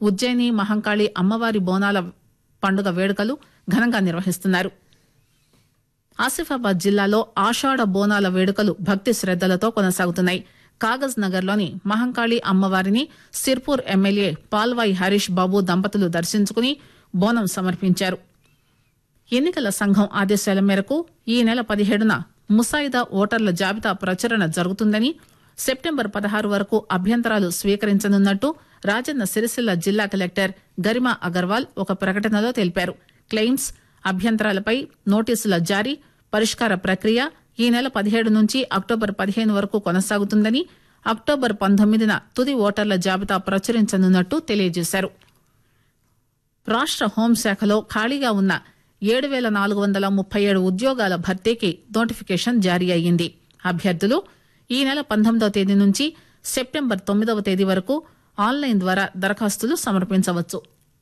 ఉజ్జయిని మహంకాళి అమ్మవారి బోనాల పండుగ వేడుకలు ఘనంగా నిర్వహిస్తున్నారు ఆసిఫాబాద్ జిల్లాలో ఆషాఢ బోనాల వేడుకలు భక్తి శ్రద్దలతో కొనసాగుతున్నాయి కాగజ్ నగర్ లోని మహంకాళి అమ్మవారిని సిర్పూర్ ఎమ్మెల్యే పాల్వాయి హరీష్ బాబు దంపతులు దర్శించుకుని బోనం సమర్పించారు ఎన్నికల సంఘం ఆదేశాల మేరకు ఈ నెల పదిహేడున ముసాయిదా ఓటర్ల జాబితా ప్రచురణ జరుగుతుందని సెప్టెంబర్ పదహారు వరకు అభ్యంతరాలు స్వీకరించనున్నట్టు రాజన్న సిరిసిల్ల జిల్లా కలెక్టర్ గరిమా అగర్వాల్ ఒక ప్రకటనలో తెలిపారు క్లెయిమ్స్ అభ్యంతరాలపై నోటీసుల జారీ పరిష్కార ప్రక్రియ ఈ నెల పదిహేడు నుంచి అక్టోబర్ పదిహేను వరకు కొనసాగుతుందని అక్టోబర్ పంతొమ్మిదిన తుది ఓటర్ల జాబితా ప్రచురించనున్నట్టు తెలియజేశారు రాష్ట హోంశాఖలో ఖాళీగా ఉన్న ఏడు పేల నాలుగు వందల ముప్పై ఏడు ఉద్యోగాల భర్తీకి నోటిఫికేషన్ జారీ అయ్యింది అభ్యర్థులు ఈ నెల పంతొమ్మిదవ తేదీ నుంచి సెప్టెంబర్ తొమ్మిదవ తేదీ వరకు ఆన్లైన్ ద్వారా దరఖాస్తులు సమర్పించవచ్చు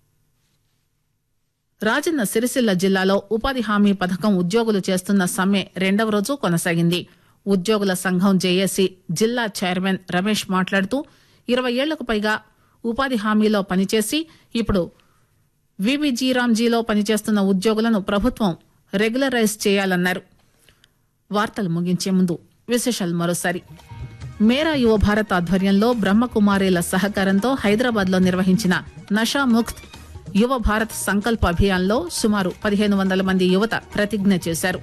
రాజన్న సిరిసిల్ల జిల్లాలో ఉపాధి హామీ పథకం ఉద్యోగులు చేస్తున్న సమ్మె రెండవ రోజు కొనసాగింది ఉద్యోగుల సంఘం జేఏసీ జిల్లా చైర్మన్ రమేష్ మాట్లాడుతూ ఇరవై ఏళ్లకు పైగా ఉపాధి హామీలో పనిచేసి ఇప్పుడు విబిజీరాంజీలో పనిచేస్తున్న ఉద్యోగులను ప్రభుత్వం రెగ్యులరైజ్ చేయాలన్నారు వార్తలు ముగించే ముందు విశేషాలు మరోసారి మేరా యువ భారత్ ఆధ్వర్యంలో బ్రహ్మకుమారీల సహకారంతో హైదరాబాద్ లో నిర్వహించిన నషాముక్త్ యువ భారత్ సంకల్ప అభియాన్లో సుమారు పదిహేను వందల మంది యువత ప్రతిజ్ఞ చేశారు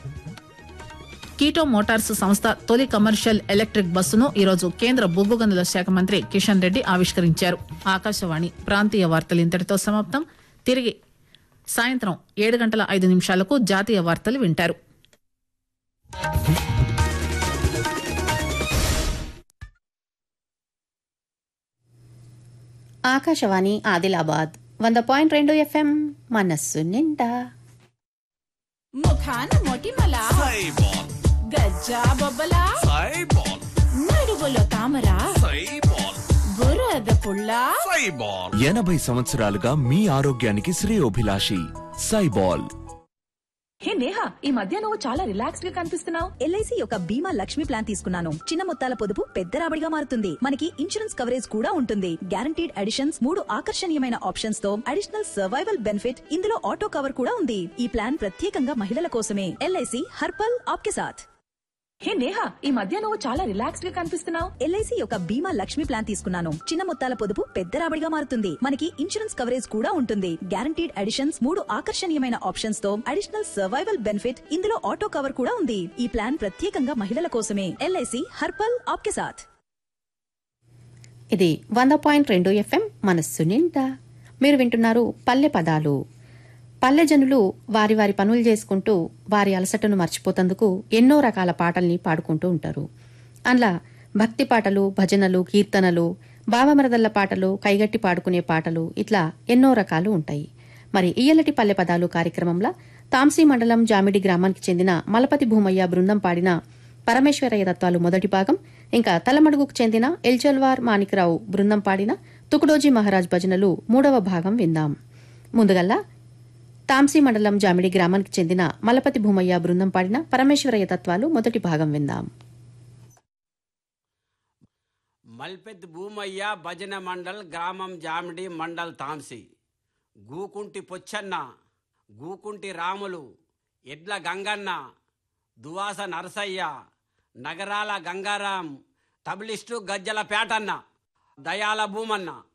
కీటో మోటార్స్ సంస్థ తొలి కమర్షియల్ ఎలక్ట్రిక్ బస్సును ఈరోజు కేంద్ర బొగ్గు గనుల శాఖ మంత్రి కిషన్ రెడ్డి ఆవిష్కరించారు ఆకాశవాణి ప్రాంతీయ వార్తలు ఇంతటితో సమాప్తం తిరిగి సాయంత్రం ఏడు గంటల ఐదు నిమిషాలకు జాతీయ వార్తలు వింటారు ఆకాశవాణి ఆదిలాబాద్ వంద పాయింట్ రెండు ఎఫ్ఎం మనస్సు నిండా ముఖాన మొటిమల సైబాల్ గజ్జా బొబ్బల సైబాల్ నడువులో తామర సైబాల్ బురద పుల్ల సైబాల్ ఎనభై సంవత్సరాలుగా మీ ఆరోగ్యానికి శ్రేయోభిలాషి సైబాల్ హే నేహా ఈ మధ్య నువ్వు చాలా రిలాక్స్డ్ గా కనిపిస్తున్నావు ఎల్ఐసి యొక్క బీమా లక్ష్మి ప్లాన్ తీసుకున్నాను చిన్న మొత్తాల పొదుపు పెద్ద రాబడిగా మారుతుంది మనకి ఇన్సూరెన్స్ కవరేజ్ కూడా ఉంటుంది గ్యారంటీడ్ అడిషన్స్ మూడు ఆకర్షణీయమైన ఆప్షన్స్ తో అడిషనల్ సర్వైవల్ బెనిఫిట్ ఇందులో ఆటో కవర్ కూడా ఉంది ఈ ప్లాన్ ప్రత్యేకంగా మహిళల కోసమే ఎల్ఐసి హర్పల్ ఆప్కే సాథ్ హే నేహా ఈ మధ్య నువ్వు చాలా రిలాక్స్డ్ గా కనిపిస్తున్నావు ఎల్ఐసి యొక్క బీమా లక్ష్మి ప్లాన్ తీసుకున్నాను చిన్న మొత్తాల పొదుపు పెద్ద రాబడిగా మారుతుంది మనకి ఇన్సూరెన్స్ కవరేజ్ కూడా ఉంటుంది గ్యారంటీడ్ అడిషన్స్ మూడు ఆకర్షణీయమైన ఆప్షన్స్ తో అడిషనల్ సర్వైవల్ బెనిఫిట్ ఇందులో ఆటో కవర్ కూడా ఉంది ఈ ప్లాన్ ప్రత్యేకంగా మహిళల కోసమే ఎల్ఐసి హర్పల్ ఆప్కే సాథ్ ఇది వంద పాయింట్ రెండు ఎఫ్ఎం మనస్సు నిండా మీరు వింటున్నారు పల్లె పదాలు పల్లె జనులు వారి వారి పనులు చేసుకుంటూ వారి అలసటను మర్చిపోతందుకు ఎన్నో రకాల పాటల్ని పాడుకుంటూ ఉంటారు అందులో భక్తి పాటలు భజనలు కీర్తనలు బావమరదల్ల పాటలు కైగట్టి పాడుకునే పాటలు ఇట్లా ఎన్నో రకాలు ఉంటాయి మరి ఇయ్యలటి పల్లె పదాలు కార్యక్రమంలో తాంసీ మండలం జామిడి గ్రామానికి చెందిన మలపతి భూమయ్య బృందం పాడిన పరమేశ్వరయ్య తత్వాలు మొదటి భాగం ఇంకా తలమడుగుకు చెందిన ఎల్జల్వార్ మాణిక్రావు బృందం పాడిన తుకుడోజీ మహారాజ్ భజనలు మూడవ భాగం విందాం ముందుగల్లా తాంసీ మండలం జామిడి గ్రామానికి చెందిన మలపతి భూమయ్య బృందం పాడిన పరమేశ్వరయ్య తత్వాలు మొదటి భాగం విందాం మల్పెత్ భూమయ్య భజన మండల్ గ్రామం జామిడి మండల్ తాంసి గూకుంటి పొచ్చన్న గూకుంటి రాములు ఎడ్ల గంగన్న దువాస నరసయ్య నగరాల గంగారాం తబలిస్టు గజ్జల పేటన్న దయాల భూమన్న